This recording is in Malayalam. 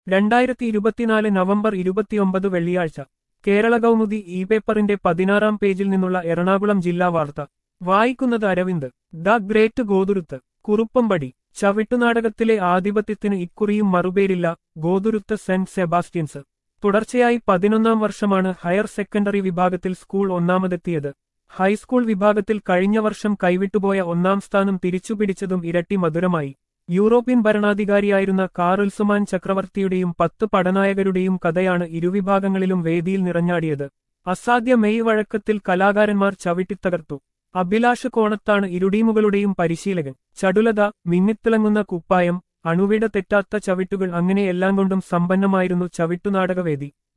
രണ്ടായിരത്തി ഇരുപത്തിനാല് നവംബർ ഇരുപത്തിയൊമ്പത് വെള്ളിയാഴ്ച കേരള കൗമുദി ഇ പേപ്പറിന്റെ പതിനാറാം പേജിൽ നിന്നുള്ള എറണാകുളം ജില്ലാ വാർത്ത വായിക്കുന്നത് അരവിന്ദ് ദ ഗ്രേറ്റ് ഗോതുരുത്ത് കുറുപ്പമ്പടി ചവിട്ടുനാടകത്തിലെ ആധിപത്യത്തിന് ഇക്കുറിയും മറുപേരില്ല ഗോതുരുത്ത് സെന്റ് സെബാസ്റ്റ്യൻസ് തുടർച്ചയായി പതിനൊന്നാം വർഷമാണ് ഹയർ സെക്കൻഡറി വിഭാഗത്തിൽ സ്കൂൾ ഒന്നാമതെത്തിയത് ഹൈസ്കൂൾ വിഭാഗത്തിൽ കഴിഞ്ഞ വർഷം കൈവിട്ടുപോയ ഒന്നാം സ്ഥാനം തിരിച്ചുപിടിച്ചതും ഇരട്ടി മധുരമായി യൂറോപ്യൻ ഭരണാധികാരിയായിരുന്ന കാറുൽസുമാൻ ചക്രവർത്തിയുടെയും പത്ത് പടനായകരുടെയും കഥയാണ് ഇരുവിഭാഗങ്ങളിലും വേദിയിൽ നിറഞ്ഞാടിയത് അസാധ്യ മെയ് വഴക്കത്തിൽ കലാകാരന്മാർ ചവിട്ടിത്തകർത്തു അഭിലാഷ് കോണത്താണ് ഇരുടീമുകളുടെയും പരിശീലകൻ ചടുലത മിന്നിത്തിളങ്ങുന്ന കുപ്പായം അണുവിട തെറ്റാത്ത ചവിട്ടുകൾ അങ്ങനെ എല്ലാം കൊണ്ടും സമ്പന്നമായിരുന്നു ചവിട്ടുനാടകവേദി